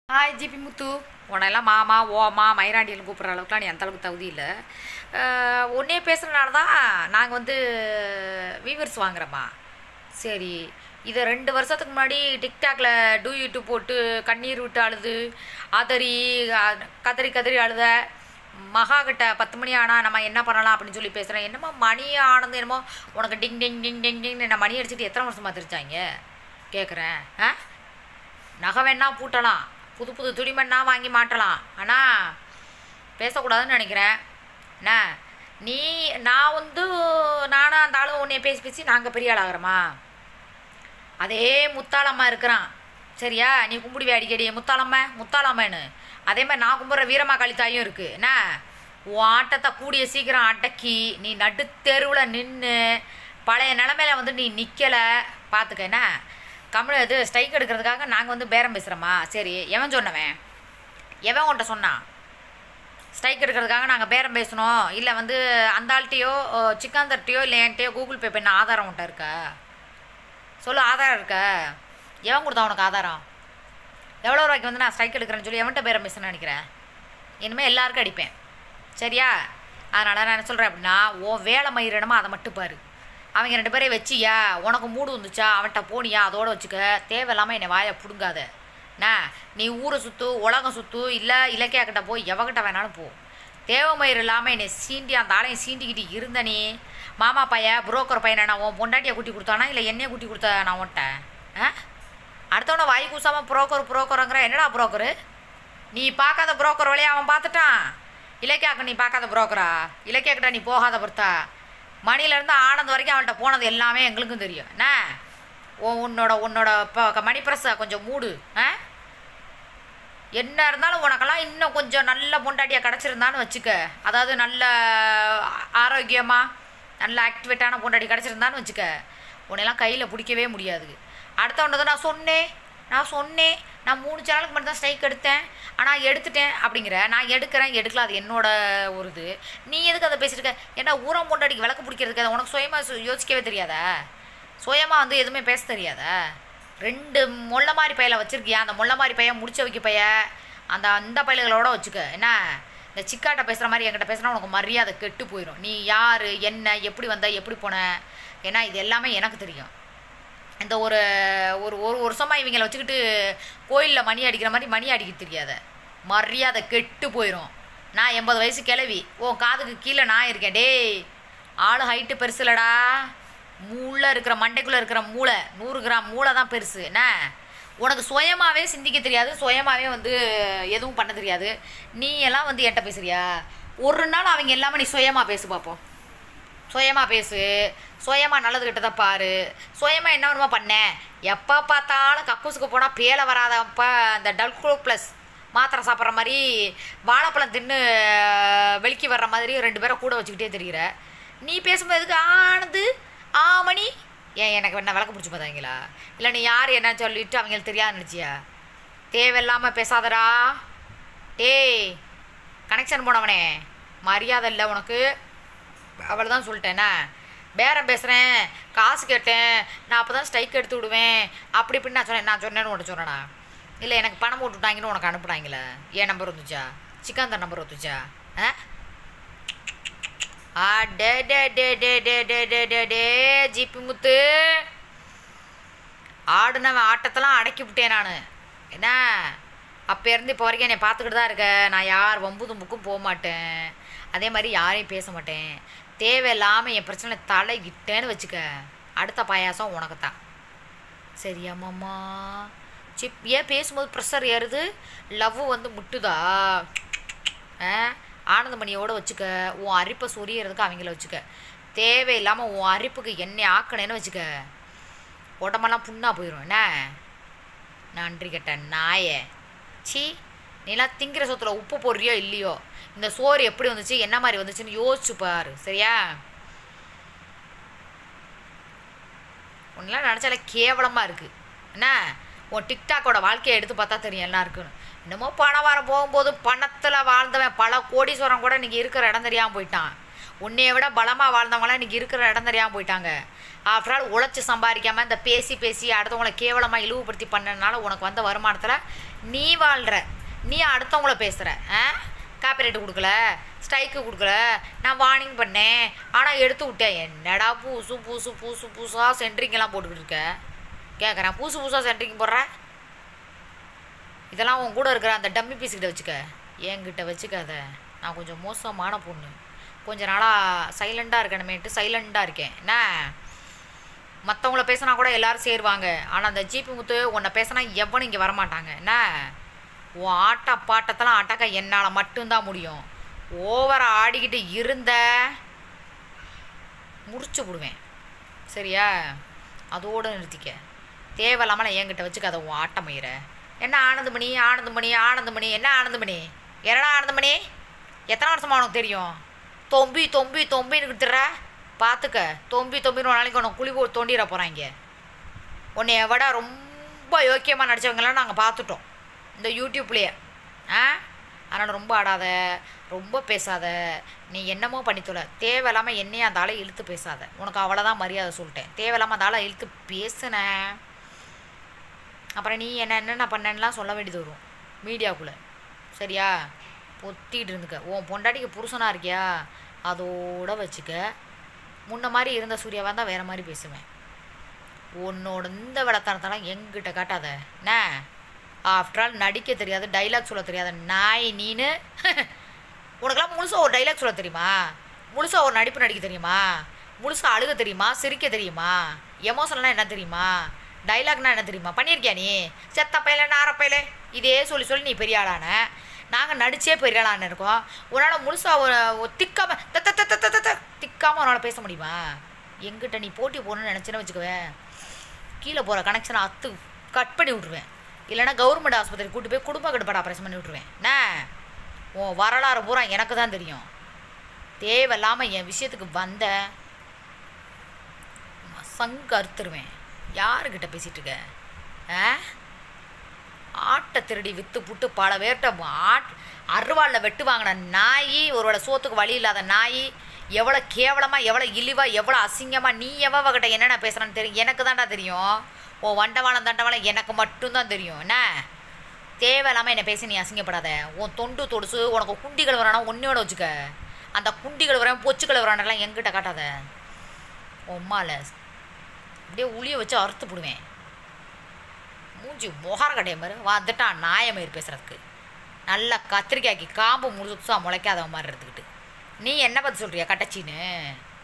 hi GB முத்து உன்னெல்லாம் மாமா ஓமா மயிராண்டியில் கூப்பிட்ற அளவுக்குலாம் நீ அந்த அளவுக்கு தகுதி இல்லை ஒன்றே பேசுகிறனால தான் நாங்கள் வந்து வியூவர்ஸ் வாங்குறோம்மா சரி இதை ரெண்டு வருஷத்துக்கு முன்னாடி டிக்டாக்ல டூ யூட்டு போட்டு கண்ணீர் விட்டு அழுது அதறி அ- கதறி கதறி அழுத மகா கிட்ட பத்து மணி ஆனால் நம்ம என்ன பண்ணலாம் அப்படின்னு சொல்லி பேசுகிறேன் என்னமோ மணி ஆனது என்னமோ உனக்கு டிங் டிங் டிங் டிங் டிங்னு நான் மணி அடிச்சுட்டு எத்தனை வருஷமா தெரிஞ்சாங்க கேட்குறேன் ஆ நகை வேணா பூட்டலாம் புது புது துணிமண்ணா வாங்கி மாட்டலாம் ஆனால் பேசக்கூடாதுன்னு நினைக்கிறேன் என்ன நீ நான் வந்து நானும் அந்த ஆளும் உன்னைய பேசி பேசி நாங்கள் பெரிய ஆள் ஆகிறோமா அதே முத்தாளம்மா இருக்கிறான் சரியா நீ கும்பிடுவே அடிக்கடி முத்தாளம்மா முத்தாளம்மன்னு அதே மாதிரி நான் கும்பிட்ற வீரமா கழித்தாயும் இருக்குது என்ன உன் ஆட்டத்தை கூடிய சீக்கிரம் அடக்கி நீ நடுத்தெருவில் நின்று பழைய நிலமையில வந்து நீ நிற்கலை பார்த்துக்க என்ன கம்மல் இது ஸ்ட்ரைக் எடுக்கிறதுக்காக நாங்கள் வந்து பேரம் பேசுகிறோமா சரி எவன் சொன்னவன் எவன் உன்ட்ட சொன்னான் ஸ்ட்ரைக் எடுக்கிறதுக்காக நாங்கள் பேரம் பேசணும் இல்லை வந்து அந்த ஆள்கிட்டயோ சிக்கந்தர்கிட்டயோ இல்லை என்கிட்டயோ கூகுள் பே பண்ண ஆதாரம் உன்ட்ட இருக்கா சொல்லு ஆதாரம் இருக்கா எவன் கொடுத்தா உனக்கு ஆதாரம் எவ்வளோ ரூபாய்க்கு வந்து நான் ஸ்ட்ரைக் எடுக்கிறேன்னு சொல்லி எவன்கிட்ட பேரம் பேசணும்னு நினைக்கிறேன் இனிமேல் எல்லாருக்கும் அடிப்பேன் சரியா அதனால் நான் என்ன சொல்கிறேன் அப்படின்னா உன் வேலை மயிரிடமா அதை மட்டும் பாரு அவங்க ரெண்டு பேரையும் வச்சியா உனக்கு மூடு வந்துச்சா அவன்கிட்ட போனியா அதோட வச்சுக்க தேவையில்லாமல் என்னை வாயை பிடுங்காத என்ன நீ ஊரை சுற்று உலகம் சுற்று இல்லை இலக்கியா கிட்ட போ எவகிட்ட வேணாலும் போ தேவை மயிர் இல்லாமல் என்னை சீண்டி அந்த ஆளையும் சீண்டிக்கிட்டு இருந்த நீ மாமா பையன் புரோக்கர் பையனை நான் உன் பொண்டாட்டியை கூட்டி கொடுத்தானா இல்லை என்னைய கூட்டி கொடுத்தா நான் உன்ட்ட ஆ அடுத்தவனை வாய் கூசாமல் புரோக்கர் புரோக்கருங்கிற என்னடா புரோக்கரு நீ பார்க்காத புரோக்கர் வழியா அவன் பார்த்துட்டான் இலக்கியாக்கு நீ பார்க்காத புரோக்கரா இலக்கியாக்கிட்ட நீ போகாத பொறுத்தா மணிலேருந்து ஆனந்த் வரைக்கும் அவன்கிட்ட போனது எல்லாமே எங்களுக்கும் தெரியும் என்ன உன் உன்னோட உன்னோட இப்போ மணி பிரஸை கொஞ்சம் மூடு ஆ என்ன இருந்தாலும் உனக்கெல்லாம் இன்னும் கொஞ்சம் நல்ல பொண்டாட்டியாக கிடச்சிருந்தான்னு வச்சுக்க அதாவது நல்ல ஆரோக்கியமாக நல்ல ஆக்டிவேட்டான பொண்டாட்டி கிடச்சிருந்தான்னு வச்சுக்க உன்னையெல்லாம் கையில் பிடிக்கவே முடியாது அடுத்தவன்றது நான் சொன்னேன் நான் சொன்னேன் நான் மூணு சேனலுக்கு மட்டும் தான் ஸ்ட்ரைக் எடுத்தேன் ஆனால் எடுத்துட்டேன் அப்படிங்கிற நான் எடுக்கிறேன் எடுக்கல அது என்னோட ஒரு இது நீ எதுக்கு அதை பேசிட்டு இருக்க ஏன்னா ஊரம் பொண்டாட்டிக்கு விளக்கு பிடிக்கிறதுக்கு அது உனக்கு சுயமாக யோசிக்கவே தெரியாதா சுயமாக வந்து எதுவுமே பேச தெரியாதா ரெண்டு முள்ள மாதிரி பையில வச்சிருக்கியா அந்த முள்ள மாதிரி பையன் முடிச்ச வைக்க பைய அந்த அந்த பையல்களோட வச்சுக்க என்ன இந்த சிக்காட்ட பேசுகிற மாதிரி என்கிட்ட பேசுனா உனக்கு மரியாதை கெட்டு போயிடும் நீ யார் என்ன எப்படி வந்த எப்படி போன ஏன்னா இது எல்லாமே எனக்கு தெரியும் இந்த ஒரு ஒரு ஒரு வருஷமாக இவங்களை வச்சுக்கிட்டு கோயிலில் மணி அடிக்கிற மாதிரி மணி அடிக்க தெரியாத மரியாதை கெட்டு போயிடும் நான் எண்பது வயசு கிளவி உன் காதுக்கு கீழே நான் இருக்கேன் டேய் ஆள் ஹைட்டு பெருசுலடா மூளை இருக்கிற மண்டைக்குள்ளே இருக்கிற மூளை நூறு கிராம் மூளை தான் பெருசு என்ன உனக்கு சுயமாகவே சிந்திக்க தெரியாது சுயமாகவே வந்து எதுவும் பண்ண தெரியாது நீ எல்லாம் வந்து என்கிட்ட பேசுறியா ஒரு நாள் அவங்க எல்லாமே நீ சுயமாக பேசு பார்ப்போம் சுயமாக பேசு சுயமாக நல்லது கிட்டதை பாரு சுயமாக என்ன வேணுமோ பண்ணேன் எப்போ பார்த்தாலும் கக்கூசுக்கு போனால் பேலை வராதப்ப அந்த டல்கோ ப்ளஸ் மாத்திரை சாப்பிட்ற மாதிரி வாழைப்பழம் தின்னு வெளிக்கி வர்ற மாதிரி ரெண்டு பேரை கூட வச்சுக்கிட்டே தெரிகிற நீ பேசும்போது எதுக்கு ஆனது ஆமணி ஏன் எனக்கு என்ன விளக்கு பிடிச்சி பார்த்தாங்களா இல்லை நீ யார் என்ன சொல்லிட்டு அவங்களுக்கு தெரியாது நினச்சியா தேவையில்லாமல் பேசாதடா டேய் கனெக்ஷன் போனவனே மரியாதை இல்லை உனக்கு அவளை தான் சொல்லிட்டேனே பேரம் பேசுகிறேன் காசு கேட்டேன் நான் அப்போ தான் ஸ்ட்ரைக் எடுத்து விடுவேன் அப்படி இப்படின்னு நான் சொன்னேன் நான் சொன்னேன்னு உன்ட்ட சொன்னேனா இல்லை எனக்கு பணம் போட்டு விட்டாங்கன்னு உனக்கு அனுப்புனாங்களே என் நம்பர் வந்துச்சா சிக்கந்தர் நம்பர் வந்துச்சா ஆ ஆ டே டே டே டே டே டே டே டே டே ஜிபி முத்து ஆடுனவன் ஆட்டத்தெல்லாம் அடக்கி விட்டேன் நான் என்ன அப்போ இருந்து இப்போ வரைக்கும் என்னை பார்த்துக்கிட்டு தான் இருக்க நான் யார் வம்பு தும்புக்கும் போக மாட்டேன் அதே மாதிரி யாரையும் பேச மாட்டேன் தேவையில்லாமல் என் பிரச்சனை தலையிட்டேன்னு வச்சுக்க அடுத்த பாயாசம் உனக்கு தான் சரியா மாமா சிப் ஏன் பேசும்போது ப்ரெஷர் ஏறுது லவ் வந்து முட்டுதா ஆ ஆனந்தமணியோட வச்சுக்க உன் அரிப்பை சொரியறதுக்கு அவங்கள வச்சுக்க தேவையில்லாமல் உன் அரிப்புக்கு எண்ணெய் ஆக்கணுன்னு வச்சுக்க உடம்பெல்லாம் புண்ணா போயிடும் என்ன நன்றி கெட்ட நாயே சி நீலாம் திங்கிற சொத்துல உப்பு போடுறியோ இல்லையோ இந்த சோறு எப்படி வந்துச்சு என்ன மாதிரி வந்துச்சுன்னு யோசிச்சு பாரு சரியா உன்னெலாம் நினச்சாலே கேவலமாக இருக்குது என்ன உன் டிக்டாக்கோட வாழ்க்கையை எடுத்து பார்த்தா தெரியும் எல்லாம் இருக்குன்னு என்னமோ பணம் வர போகும்போது பணத்தில் வாழ்ந்தவன் பல கோடீஸ்வரம் கூட இன்றைக்கி இருக்கிற இடம் தெரியாமல் போயிட்டான் உன்னைய விட பலமாக வாழ்ந்தவங்களாம் இன்றைக்கி இருக்கிற இடம் தெரியாமல் போயிட்டாங்க ஆஃப்டர் ஆல் உழைச்சி சம்பாதிக்காமல் இந்த பேசி பேசி அடுத்தவங்கள கேவலமாக இழிவுபடுத்தி பண்ணனால உனக்கு வந்த வருமானத்தில் நீ வாழ்கிற நீ அடுத்தவங்கள பேசுகிற ஆ காப்பிரைட்டு கொடுக்கல ஸ்ட்ரைக்கு கொடுக்கல நான் வார்னிங் பண்ணேன் ஆனால் எடுத்து விட்டேன் என்னடா பூசு பூசு பூசு பூசாக சென்ட்ரிங்கெல்லாம் போட்டுக்கிட்டு இருக்க கேட்குறேன் பூசு பூசாக சென்ட்ரிங் போடுற இதெல்லாம் உன் கூட இருக்கிற அந்த டம்மி பீஸுக்கிட்ட வச்சுக்க என்கிட்ட வச்சுக்காத நான் கொஞ்சம் மோசமான பொண்ணு கொஞ்ச நாளாக சைலண்டாக இருக்கணுமேட்டு சைலண்டாக இருக்கேன் என்ன மற்றவங்கள பேசினா கூட எல்லாரும் சேருவாங்க ஆனால் அந்த ஜிபி முத்து உன்னை பேசினா எவனும் இங்கே வரமாட்டாங்க என்ன உன் ஆட்ட பாட்டத்தெல்லாம் அட்டக்க என்னால் மட்டும்தான் முடியும் ஓவராக ஆடிக்கிட்டு இருந்த முடிச்சு விடுவேன் சரியா அதோடு நிறுத்திக்க தேவையில்லாமல் நான் என்கிட்ட வச்சுக்காத உன் ஆட்டமயிற என்ன ஆனந்தமணி ஆனந்தமணி ஆனந்தமணி என்ன ஆனந்தமணி என்னடா ஆனந்தமணி எத்தனை வருஷமா உனக்கு தெரியும் தொம்பி தொம்பி தொம்பின்னு கொடுத்துட்ற பார்த்துக்க தொம்பி தொம்பின்னு ஒரு நாளைக்கு உனக்கு குழி போ தோண்டிட போகிறாங்க உன்னைய விட ரொம்ப யோக்கியமாக நடித்தவங்களாம் நாங்கள் பார்த்துட்டோம் இந்த யூடியூப்லேயே ஆ அதனால் ரொம்ப ஆடாத ரொம்ப பேசாத நீ என்னமோ பண்ணித்தொல தேவையில்லாமல் என்னையும் அந்த ஆளை இழுத்து பேசாத உனக்கு அவ்வளோதான் மரியாதை சொல்லிட்டேன் தேவையில்லாமல் அந்த ஆளை இழுத்து பேசுன அப்புறம் நீ என்ன என்னென்ன பண்ணேன்னுலாம் சொல்ல வேண்டியது வரும் மீடியாவுக்குள்ளே சரியா பொத்திட்டு இருந்துக்க உன் பொண்டாட்டிக்கு புருஷனாக இருக்கியா அதோட வச்சுக்க முன்ன மாதிரி இருந்த சூர்யாவாக இருந்தால் வேறு மாதிரி பேசுவேன் உன்னோட இந்த விளத்தனத்தெல்லாம் எங்கிட்ட காட்டாத என்ன ஆஃப்டர் ஆல் நடிக்க தெரியாது டைலாக் சொல்ல தெரியாத நாய் நீனு உனக்கெல்லாம் முழுசாக ஒரு டைலாக் சொல்ல தெரியுமா முழுசாக ஒரு நடிப்பு நடிக்க தெரியுமா முழுசாக அழுக தெரியுமா சிரிக்க தெரியுமா எமோஷனல்னா என்ன தெரியுமா டைலாக்னா என்ன தெரியுமா பண்ணியிருக்கியா நீ செத்த பையல நார பையல இதே சொல்லி சொல்லி நீ பெரிய ஆளான நாங்கள் நடிச்சே பெரிய ஆளான இருக்கோம் உன்னால் முழுசாக ஒரு ஒரு திக்காம த த த த த த த திக்காமல் உன்னால் பேச முடியுமா எங்கிட்ட நீ போட்டி போகணுன்னு நினச்சின்னு வச்சுக்குவேன் கீழே போகிற கனெக்ஷனை அத்து கட் பண்ணி விட்ருவேன் இல்லைன்னா கவர்மெண்ட் ஆஸ்பத்திரி கூட்டு போய் குடும்ப கட்டுப்பாடு ஆப்ரேஷன் பண்ணி விட்ருவேன் என்ன உன் வரலாறு பூரா எனக்கு தான் தெரியும் தேவையில்லாமல் என் விஷயத்துக்கு வந்த சங்கு அறுத்துருவேன் யாருக்கிட்ட பேசிகிட்டு இருக்க ஆ ஆட்டை திருடி விற்று புட்டு பல பேர்கிட்ட ஆட் அருவாளில் வெட்டு வாங்கின நாய் ஒருவேளை சோத்துக்கு வழி இல்லாத நாய் எவ்வளோ கேவலமாக எவ்வளோ இழிவாக எவ்வளோ அசிங்கமாக நீ எவ்வளோ என்னென்ன பேசுகிறான்னு தெரியும் எனக்கு தான்டா தெரியும் ஓ வண்டவாளம் தண்டவாளம் எனக்கு மட்டும்தான் தெரியும் என்ன தேவையில்லாமல் என்னை பேசி நீ அசிங்கப்படாத உன் தொண்டு தொடுசு உனக்கு குண்டிகள் வரானா ஒன்றையோட வச்சுக்க அந்த குண்டிகள் வரேன் பொச்சுக்கள் வரானெல்லாம் எங்கிட்ட காட்டாத உம்மால அப்படியே உளிய வச்சு அறுத்து போடுவேன் மூஞ்சி முகார கடையை மாதிரி வந்துட்டான் நாயமயிர் பேசுகிறதுக்கு நல்லா கத்திரிக்காய்க்கு காம்பு முழுசாக முளைக்காத மாதிரி இருந்துக்கிட்டு நீ என்ன பற்றி சொல்கிறியா கட்டச்சின்னு